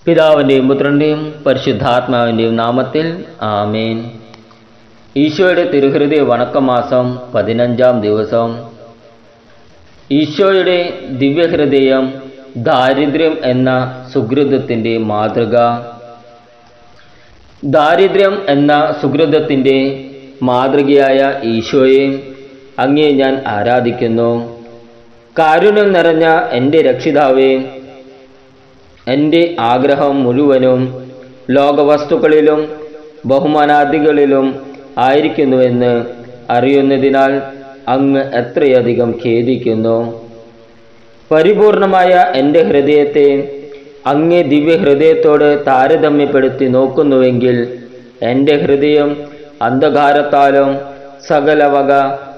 പിതാവിൻ്റെയും പുത്രൻ്റെയും പരിശുദ്ധാത്മാവിൻ്റെയും നാമത്തിൽ ആമേൻ ഈശോയുടെ തിരുഹൃദയ വണക്കമാസം പതിനഞ്ചാം ദിവസം ഈശോയുടെ ദിവ്യഹൃദയം ദാരിദ്ര്യം എന്ന സുഹൃതത്തിൻ്റെ മാതൃക ദാരിദ്ര്യം എന്ന സുഹൃതത്തിൻ്റെ മാതൃകയായ ഈശോയെ അങ്ങേ ഞാൻ ആരാധിക്കുന്നു കാരുണ്യം നിറഞ്ഞ എൻ്റെ രക്ഷിതാവേ എൻ്റെ ആഗ്രഹം മുഴുവനും ലോകവസ്തുക്കളിലും ബഹുമാനാദികളിലും ആയിരിക്കുന്നുവെന്ന് അറിയുന്നതിനാൽ അങ്ങ് എത്രയധികം ഖേദിക്കുന്നു പരിപൂർണമായ എൻ്റെ ഹൃദയത്തെ അങ്ങേ ദിവ്യഹൃദയത്തോട് താരതമ്യപ്പെടുത്തി നോക്കുന്നുവെങ്കിൽ എൻ്റെ ഹൃദയം അന്ധകാരത്താലും സകല വക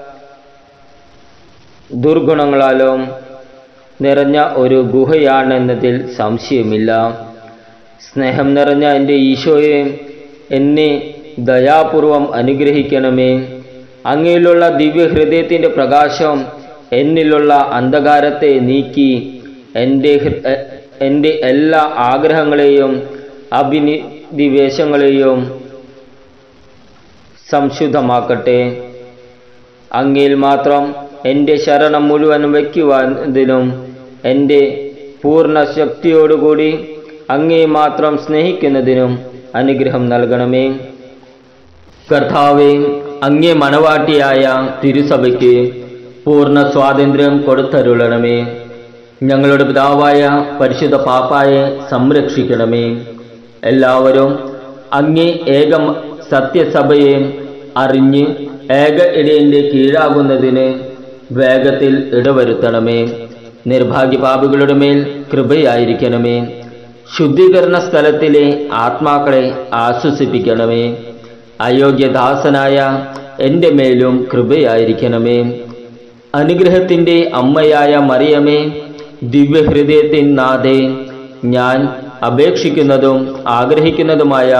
ദുർഗുണങ്ങളാലും നിറഞ്ഞ ഒരു ഗുഹയാണെന്നതിൽ സംശയമില്ല സ്നേഹം നിറഞ്ഞ എൻ്റെ ഈശോയെ എന്നെ ദയാപൂർവം അനുഗ്രഹിക്കണമേ അങ്ങയിലുള്ള ദിവ്യഹൃദയത്തിൻ്റെ പ്രകാശം എന്നിലുള്ള അന്ധകാരത്തെ നീക്കി എൻ്റെ ഹൃ- എ- എൻ്റെ എല്ലാ ആഗ്രഹങ്ങളെയും അഭിനിവേശങ്ങളെയും സംശുദ്ധമാക്കട്ടെ അങ്ങയിൽ മാത്രം എൻ്റെ ശരണം മുഴുവൻ വയ്ക്കുവാനതിനും എൻ്റെ പൂർണ്ണ ശക്തിയോടുകൂടി അങ്ങേ മാത്രം സ്നേഹിക്കുന്നതിനും അനുഗ്രഹം നൽകണമേ കർത്താവെ അങ്ങേ മണവാട്ടിയായ തിരുസഭയ്ക്ക് പൂർണ്ണ സ്വാതന്ത്ര്യം കൊടുത്തരുളണമേ ഞങ്ങളുടെ പിതാവായ പരിശുദ്ധ പാപ്പായെ സംരക്ഷിക്കണമേ എല്ലാവരും അങ്ങേ ഏക സത്യസഭയെ അറിഞ്ഞ് ഏക ഇടയൻ്റെ കീഴാകുന്നതിന് വേഗത്തിൽ ഇടവരുത്തണമേ നിർഭാഗ്യപാപികളുടെ മേൽ കൃപയായിരിക്കണമേ ശുദ്ധീകരണ സ്ഥലത്തിലെ ആത്മാക്കളെ ആശ്വസിപ്പിക്കണമേ അയോഗ്യദാസനായ എൻ്റെ മേലും കൃപയായിരിക്കണമേ അനുഗ്രഹത്തിൻ്റെ അമ്മയായ മറിയമേ ദിവ്യഹൃദയത്തിൻ നാഥേ ഞാൻ അപേക്ഷിക്കുന്നതും ആഗ്രഹിക്കുന്നതുമായ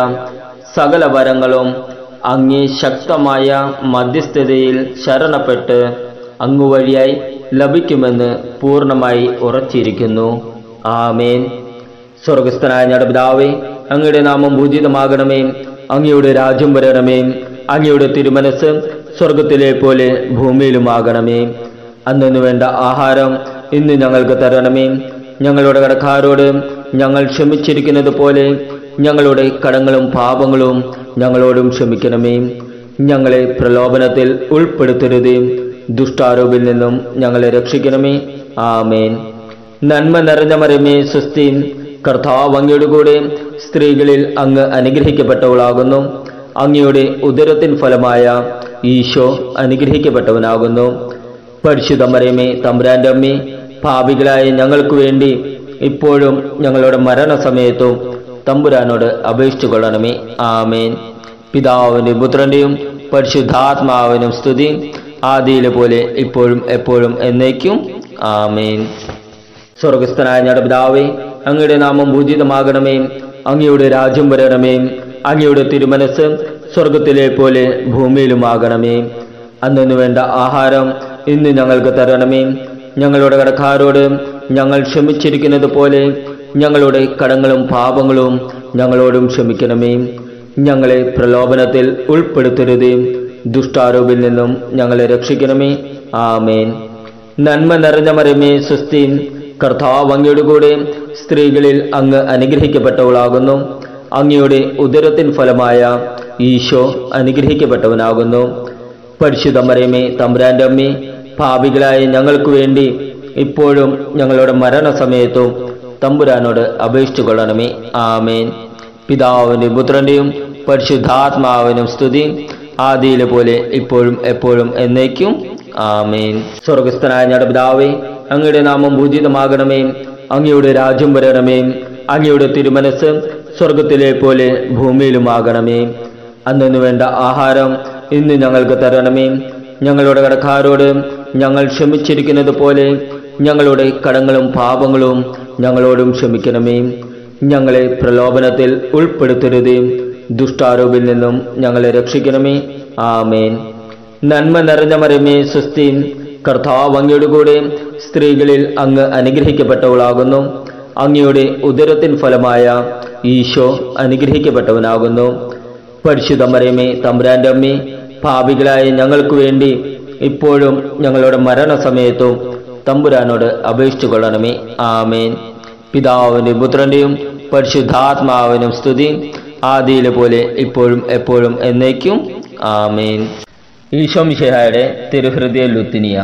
സകല വരങ്ങളും അങ്ങേ ശക്തമായ മധ്യസ്ഥതയിൽ ശരണപ്പെട്ട് അങ്ങു വഴിയായി ലഭിക്കുമെന്ന് പൂർണ്ണമായി ഉറച്ചിരിക്കുന്നു ആമേൻ സ്വർഗസ്ഥനായ ഞങ്ങളുടെ പിതാവേ അങ്ങയുടെ നാമം ഭൂജിതമാകണമേ അങ്ങയുടെ രാജ്യം വരണമേ അങ്ങയുടെ തിരുമനസ് സ്വർഗത്തിലെ പോലെ ഭൂമിയിലുമാകണമേ അന്നു വേണ്ട ആഹാരം ഇന്ന് ഞങ്ങൾക്ക് തരണമേ ഞങ്ങളുടെ കടക്കാരോട് ഞങ്ങൾ ക്ഷമിച്ചിരിക്കുന്നത് പോലെ ഞങ്ങളുടെ കടങ്ങളും പാപങ്ങളും ഞങ്ങളോടും ക്ഷമിക്കണമേ ഞങ്ങളെ പ്രലോഭനത്തിൽ ഉൾപ്പെടുത്തരുതേ ദുഷ്ടാരൂപിൽ നിന്നും ഞങ്ങളെ രക്ഷിക്കണമേ ആമേൻ നന്മ നിറഞ്ഞ മരമേ സുസ്ഥി കർത്താവ് അങ്ങയുടെ കൂടെ സ്ത്രീകളിൽ അങ്ങ് അനുഗ്രഹിക്കപ്പെട്ടവളാകുന്നു അങ്ങയുടെ ഉദരത്തിൻ ഫലമായ ഈശോ അനുഗ്രഹിക്കപ്പെട്ടവനാകുന്നു പരിശുദ്ധ മരമേ തമ്പുരാൻ്റെ അമ്മേ പാപികളായ ഞങ്ങൾക്ക് വേണ്ടി ഇപ്പോഴും ഞങ്ങളുടെ മരണസമയത്തും തമ്പുരാനോട് അപേക്ഷിച്ചു കൊള്ളണമേ ആമേൻ പിതാവിൻ്റെ പുത്രൻ്റെയും പരിശുദ്ധാത്മാവിനും സ്തുതി ആദിയിലെ പോലെ ഇപ്പോഴും എപ്പോഴും എന്നേക്കും ആമേൻ സ്വർഗസ്ഥനായ ഞങ്ങളുടെ പിതാവേ അങ്ങയുടെ നാമം ഭൂജിതമാകണമേ അങ്ങയുടെ രാജ്യം വരണമേ അങ്ങയുടെ തിരുമനസ് സ്വർഗത്തിലെ പോലെ ഭൂമിയിലുമാകണമേ അന്നു വേണ്ട ആഹാരം ഇന്ന് ഞങ്ങൾക്ക് തരണമേ ഞങ്ങളുടെ കടക്കാരോട് ഞങ്ങൾ ക്ഷമിച്ചിരിക്കുന്നത് പോലെ ഞങ്ങളുടെ കടങ്ങളും പാപങ്ങളും ഞങ്ങളോടും ക്ഷമിക്കണമേ ഞങ്ങളെ പ്രലോഭനത്തിൽ ഉൾപ്പെടുത്തരുതേ ദുഷ്ടാരൂപിൽ നിന്നും ഞങ്ങളെ രക്ഷിക്കണമേ ആമേൻ നന്മ നിറഞ്ഞ മരമേ സുസ്ഥി കർത്താവ് അങ്ങയുടെ കൂടെ സ്ത്രീകളിൽ അങ്ങ് അനുഗ്രഹിക്കപ്പെട്ടവളാകുന്നു അങ്ങയുടെ ഉദരത്തിൻ ഫലമായ ഈശോ അനുഗ്രഹിക്കപ്പെട്ടവനാകുന്നു പരിശുദ്ധ മരമേ തമ്പുരാൻ്റെ അമ്മേ പാപികളായ ഞങ്ങൾക്ക് വേണ്ടി ഇപ്പോഴും ഞങ്ങളുടെ മരണസമയത്തും തമ്പുരാനോട് അപേക്ഷിച്ചു കൊള്ളണമേ ആമേൻ പിതാവിൻ്റെ പുത്രൻ്റെയും പരിശുദ്ധാത്മാവിനും സ്തുതി ആദിയിലെ പോലെ ഇപ്പോഴും എപ്പോഴും എന്നേക്കും ആമേൻ സ്വർഗസ്ഥനായ ഞങ്ങളുടെ പിതാവേ അങ്ങയുടെ നാമം ഭൂജിതമാകണമേ അങ്ങയുടെ രാജ്യം വരണമേ അങ്ങയുടെ തിരുമനസ് സ്വർഗത്തിലെ പോലെ ഭൂമിയിലുമാകണമേ അന്നു വേണ്ട ആഹാരം ഇന്ന് ഞങ്ങൾക്ക് തരണമേ ഞങ്ങളുടെ കടക്കാരോട് ഞങ്ങൾ ക്ഷമിച്ചിരിക്കുന്നത് പോലെ ഞങ്ങളുടെ കടങ്ങളും പാപങ്ങളും ഞങ്ങളോടും ക്ഷമിക്കണമേ ഞങ്ങളെ പ്രലോഭനത്തിൽ ഉൾപ്പെടുത്തരുതേ ദുഷ്ടാരൂപിൽ നിന്നും ഞങ്ങളെ രക്ഷിക്കണമേ ആമേൻ നന്മ നിറഞ്ഞ മരമേ സുസ്ഥി കർത്താവ് അങ്ങയുടെ കൂടെ സ്ത്രീകളിൽ അങ്ങ് അനുഗ്രഹിക്കപ്പെട്ടവളാകുന്നു അങ്ങയുടെ ഉദരത്തിൻ ഫലമായ ഈശോ അനുഗ്രഹിക്കപ്പെട്ടവനാകുന്നു പരിശുദ്ധ മറിയമേ തമ്പുരാന്റെ അമ്മേ പാപികളായ ഞങ്ങൾക്ക് വേണ്ടി ഇപ്പോഴും ഞങ്ങളുടെ മരണസമയത്തും തമ്പുരാനോട് അപേക്ഷിച്ചു കൊള്ളണമേ ആമേൻ പിതാവിനും പുത്രന്റെയും പരിശുദ്ധാത്മാവിനും സ്തുതി ആദിയിലെ പോലെ ഇപ്പോഴും എപ്പോഴും എന്നേക്കും ആമേൻ ഈശോ മിശിഹായുടെ തിരുഹൃദയ ലുത്തിനിയ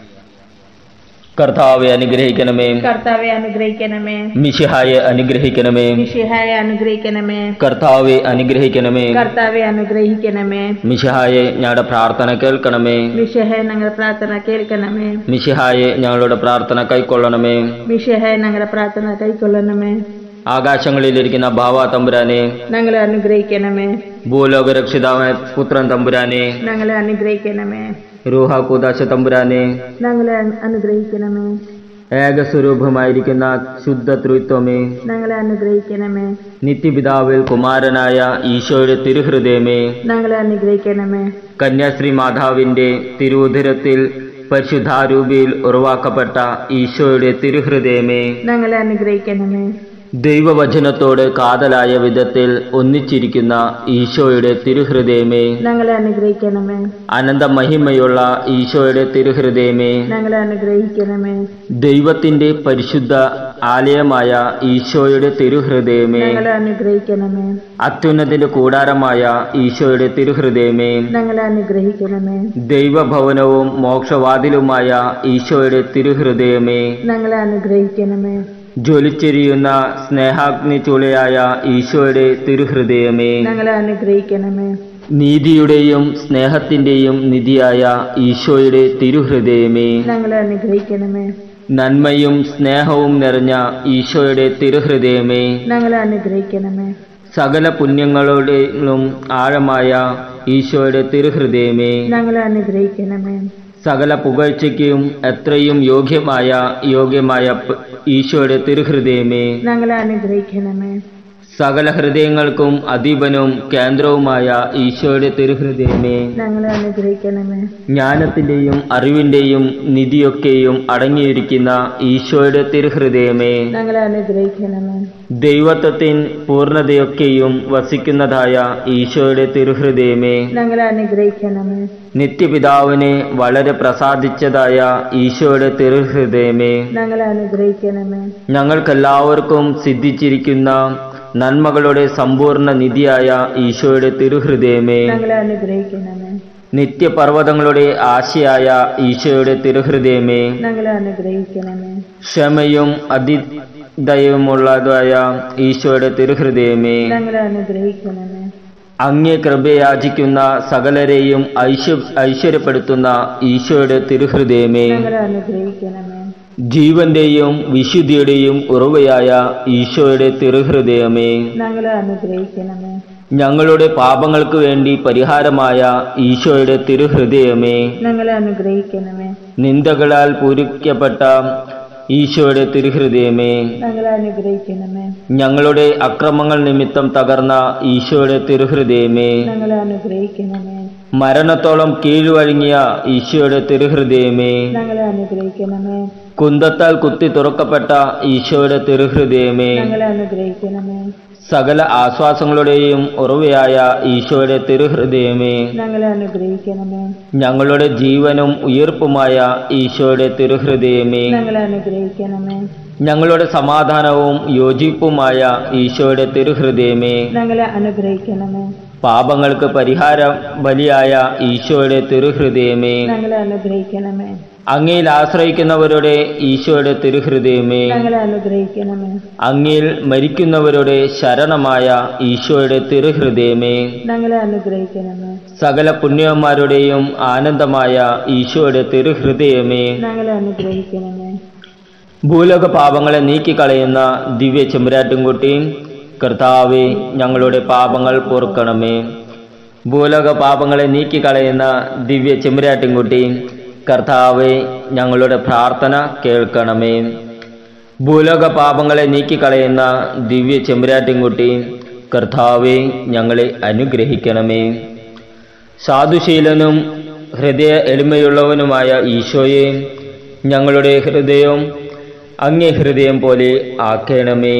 കർത്താവെ അനുഗ്രഹിക്കണമേ കർത്താവെ അനുഗ്രഹിക്കണമേ മിശിഹായെ അനുഗ്രഹിക്കണമേ മിഷിഹായെ അനുഗ്രഹിക്കണമേ കർത്താവെ അനുഗ്രഹിക്കണമേ കർത്താവെ അനുഗ്രഹിക്കണമേ മിശിഹായെ ഞങ്ങളുടെ പ്രാർത്ഥന കേൾക്കണമേ മിഷഹെ ഞങ്ങളുടെ പ്രാർത്ഥന കേൾക്കണമേ മിശിഹായെ ഞങ്ങളുടെ പ്രാർത്ഥന കൈക്കൊള്ളണമേ മിഷഹെ ഞങ്ങളുടെ പ്രാർത്ഥന കൈക്കൊള്ളണമേ ആകാശങ്ങളിലിരിക്കുന്ന ഭാവ തമ്പുരാനെ ഞങ്ങളെ അനുഗ്രഹിക്കണമേ ഭൂലോക രക്ഷിതാവായ പുത്രൻ തമ്പുരാനെ ഞങ്ങളെ അനുഗ്രഹിക്കണമേ രൂഹ കൂദാശ തമ്പുരാനെ ഞങ്ങളെ അൻ- അനുഗ്രഹിക്കണമേ ഏകസ്വരൂപമായിരിക്കുന്ന ശുദ്ധ ത്രിത്വമേ ഞങ്ങളെ അനുഗ്രഹിക്കണമേ നിത്യപിതാവിൽ കുമാരനായ ഈശോയുടെ തിരുഹൃദയമേ ഞങ്ങളെ അനുഗ്രഹിക്കണമേ കന്യാശ്രീ മാതാവിന്റെ തിരുവുദരത്തിൽ പരിശുദ്ധാരൂപിയിൽ ഉറവാക്കപ്പെട്ട ഈശോയുടെ തിരുഹൃദയമേ ഞങ്ങളെ അനുഗ്രഹിക്കണമേ ദൈവവചനത്തോട് കാതലായ വിധത്തിൽ ഒന്നിച്ചിരിക്കുന്ന ഈശോയുടെ തിരുഹൃദയമേ ഞങ്ങളെ അനുഗ്രഹിക്കണമേ അനന്ത മഹിമയുള്ള ഈശോയുടെ തിരുഹൃദയമേ ഞങ്ങളെ അനുഗ്രഹിക്കണമേ ദൈവത്തിന്റെ പരിശുദ്ധ ആലയമായ ഈശോയുടെ തിരുഹൃദയമേ ഞങ്ങളെ അനുഗ്രഹിക്കണമേ അത്യുന്നതിന്റെ കൂടാരമായ ഈശോയുടെ തിരുഹൃദയമേ ഞങ്ങളെ അനുഗ്രഹിക്കണമേ ദൈവഭവനവും മോക്ഷവാതിലുമായ ഈശോയുടെ തിരുഹൃദയമേ ഞങ്ങളെ അനുഗ്രഹിക്കണമേ ജ്വലിച്ചെരിയുന്ന സ്നേഹാഗ്നി ചുളയായ ഈശോയുടെ തിരുഹൃദയമേ ഞങ്ങളെ അനുഗ്രഹിക്കണമേ നീതിയുടെയും സ്നേഹത്തിന്റെയും നിധിയായ ഈശോയുടെ തിരുഹൃദയമേ ഞങ്ങളെ അനുഗ്രഹിക്കണമേ നന്മയും സ്നേഹവും നിറഞ്ഞ ഈശോയുടെ തിരുഹൃദയമേ ഞങ്ങളെ അനുഗ്രഹിക്കണമേ സകല പുണ്യങ്ങളുടെയും ആഴമായ ഈശോയുടെ തിരുഹൃദയമേ ഞങ്ങളെ അനുഗ്രഹിക്കണമേ സകല പുകഴ്ചയ്ക്കും എത്രയും യോഗ്യമായ യോഗ്യമായ പ- ഈശോയുടെ തിരുഹൃദയമേ ഞങ്ങളെ അനുഗ്രഹിക്കണമേ സകല ഹൃദയങ്ങൾക്കും അധീപനും കേന്ദ്രവുമായ ഈശോയുടെ തിരുഹൃദയമേ ഞങ്ങളെ അനുഗ്രഹിക്കണമേ ജ്ഞാനത്തിന്റെയും അറിവിന്റെയും നിധിയൊക്കെയും അടങ്ങിയിരിക്കുന്ന ഈശോയുടെ തിരുഹൃദയമേ ഞങ്ങളെ അനുഗ്രഹിക്കണമേ ദൈവത്വത്തിൻ പൂർണ്ണതയൊക്കെയും വസിക്കുന്നതായ ഈശോയുടെ തിരുഹൃദയമേ ഞങ്ങളെ അനുഗ്രഹിക്കണമേ നിത്യപിതാവിനെ വളരെ പ്രസാദിച്ചതായ ഈശോയുടെ തിരുഹൃദയമേ ഞങ്ങളെ അനുഗ്രഹിക്കണമേ ഞങ്ങൾക്കെല്ലാവർക്കും സിദ്ധിച്ചിരിക്കുന്ന നന്മകളുടെ സമ്പൂർണ്ണ നിധിയായ ഈശോയുടെ തിരുഹൃദയമേ ഞങ്ങളെ അനുഗ്രഹിക്കണമേ നിത്യപർവ്വതങ്ങളുടെ ആശയായ ഈശോയുടെ തിരുഹൃദയമേ ഞങ്ങളെ അനുഗ്രഹിക്കണമേ ക്ഷമയും അതിദയവുമുള്ളതായ ഈശോയുടെ തിരുഹൃദയമേ ഞങ്ങളെ അനുഗ്രഹിക്കണമേ അങ്ങേ കൃപയാചിക്കുന്ന സകലരെയും ഐശ്വ ഐശ്വര്യപ്പെടുത്തുന്ന ഈശോയുടെ തിരുഹൃദയമേ ഞങ്ങളെ അനുഗ്രഹിക്കണമേ ജീവന്റെയും വിശുദ്ധിയുടെയും ഉറവയായ ഈശോയുടെ തിരുഹൃദയമേ ഞങ്ങളെ അനുഗ്രഹിക്കണമേ ഞങ്ങളുടെ പാപങ്ങൾക്ക് വേണ്ടി പരിഹാരമായ ഈശോയുടെ തിരുഹൃദയമേ ഞങ്ങളെ അനുഗ്രഹിക്കണമേ നിന്ദകളാൽ പൂരിക്കപ്പെട്ട ഈശോയുടെ തിരുഹൃദയമേ ഞങ്ങളെ അനുഗ്രഹിക്കണമേ ഞങ്ങളുടെ അക്രമങ്ങൾ നിമിത്തം തകർന്ന ഈശോയുടെ തിരുഹൃദയമേ ഞങ്ങളെ അനുഗ്രഹിക്കണമേ മരണത്തോളം കീഴ്വഴങ്ങിയ ഈശോയുടെ തിരുഹൃദയമേ ഞങ്ങളെ അനുഗ്രഹിക്കണമേ കുന്തത്താൽ കുത്തി തുറക്കപ്പെട്ട ഈശോയുടെ തിരുഹൃദയമേ ഞങ്ങളെ അനുഗ്രഹിക്കണമേ സകല ആശ്വാസങ്ങളുടെയും ഉറവയായ ഈശോയുടെ തിരുഹൃദയമേ ഞങ്ങളെ അനുഗ്രഹിക്കണമേ ഞങ്ങളുടെ ജീവനും ഉയർപ്പുമായ ഈശോയുടെ തിരുഹൃദയമേ ഞങ്ങളെ അനുഗ്രഹിക്കണമേ ഞങ്ങളുടെ സമാധാനവും യോജിപ്പുമായ ഈശോയുടെ തിരുഹൃദയമേ ഞങ്ങളെ അനുഗ്രഹിക്കണമേ പാപങ്ങൾക്ക് പരിഹാര ബലിയായ ഈശോയുടെ തിരുഹൃദയമേ ഞങ്ങളെ അനുഗ്രഹിക്കണമേ അങ്ങയിൽ ആശ്രയിക്കുന്നവരുടെ ഈശോയുടെ തിരുഹൃദയമേ ഞങ്ങളെ അനുഗ്രഹിക്കണമേ അങ്ങയിൽ മരിക്കുന്നവരുടെ ശരണമായ ഈശോയുടെ തിരുഹൃദയമേ ഞങ്ങളെ അനുഗ്രഹിക്കണമേ സകല പുണ്യന്മാരുടെയും ആനന്ദമായ ഈശോയുടെ തിരുഹൃദയമേ ഞങ്ങളെ അനുഗ്രഹിക്കണമേ ഭൂലോക പാപങ്ങളെ നീക്കിക്കളയുന്ന ദിവ്യ ചെമ്പരാട്ടുംകുട്ടി കർത്താവെ ഞങ്ങളുടെ പാപങ്ങൾ പൊറുക്കണമേ ഭൂലോക പാപങ്ങളെ നീക്കിക്കളയുന്ന ദിവ്യ ചെമ്പരാട്ടുംകുട്ടി കർത്താവെ ഞങ്ങളുടെ പ്രാർത്ഥന കേൾക്കണമേ ഭൂലോക പാപങ്ങളെ നീക്കിക്കളയുന്ന ദിവ്യ ചെമ്പരാട്ടിൻകുട്ടി കർത്താവെ ഞങ്ങളെ അനുഗ്രഹിക്കണമേ സാധുശീലനും ഹൃദയ എളിമയുള്ളവനുമായ ഈശോയെ ഞങ്ങളുടെ ഹൃദയം അങ്ങേ ഹൃദയം പോലെ ആക്കണമേ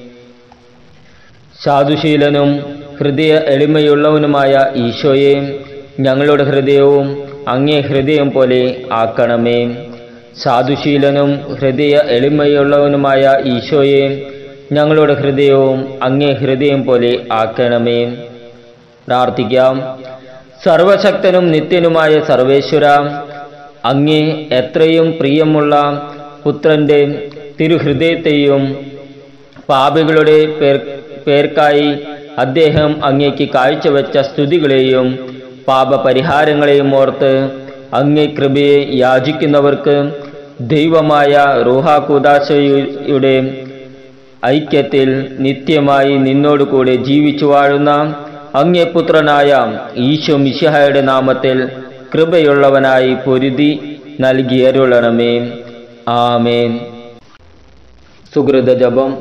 സാധുശീലനും ഹൃദയ എളിമയുള്ളവനുമായ ഈശോയെ ഞങ്ങളുടെ ഹൃദയവും അങ്ങേ ഹൃദയം പോലെ ആക്കണമേ സാധുശീലനും ഹൃദയ എളിമയുള്ളവനുമായ ഈശോയെ ഞങ്ങളുടെ ഹൃദയവും അങ്ങേ ഹൃദയം പോലെ ആക്കണമേ പ്രാർത്ഥിക്കാം സർവശക്തനും നിത്യനുമായ സർവേശ്വര അങ്ങേ എത്രയും പ്രിയമുള്ള പുത്രൻ്റെ തിരുഹൃദയത്തെയും പാപികളുടെ പേർ പേർക്കായി അദ്ദേഹം അങ്ങേക്ക് കാഴ്ചവെച്ച സ്തുതികളെയും പാപപരിഹാരങ്ങളെയും ഓർത്ത് അങ്ങേ കൃപയെ യാചിക്കുന്നവർക്ക് ദൈവമായ റൂഹാകുദാശയുടെ ഐക്യത്തിൽ നിത്യമായി നിന്നോടുകൂടെ ജീവിച്ചു വാഴുന്ന അങ്ങേ പുത്രനായ ഈശോ മിശിഹായുടെ നാമത്തിൽ കൃപയുള്ളവനായി പൊരുതി നൽകിയരുളണമേ ആമേൻ സുഹൃത ജപം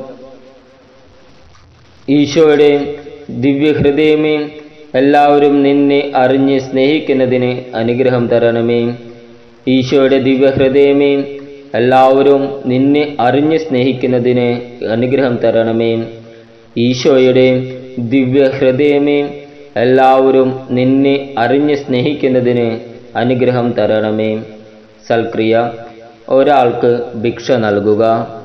ഈശോയുടെ ദിവ്യഹൃദയമേ എല്ലാവരും നിന്നെ അറിഞ്ഞ് സ്നേഹിക്കുന്നതിന് അനുഗ്രഹം തരണമേ ഈശോയുടെ ദിവ്യഹൃദയമേ എല്ലാവരും നിന്നെ അറിഞ്ഞ് സ്നേഹിക്കുന്നതിന് അനുഗ്രഹം തരണമേ ഈശോയുടെ ദിവ്യഹൃദയമേ എല്ലാവരും നിന്നെ അറിഞ്ഞ് സ്നേഹിക്കുന്നതിന് അനുഗ്രഹം തരണമേ സൽക്രിയ ഒരാൾക്ക് ഭിക്ഷ നൽകുക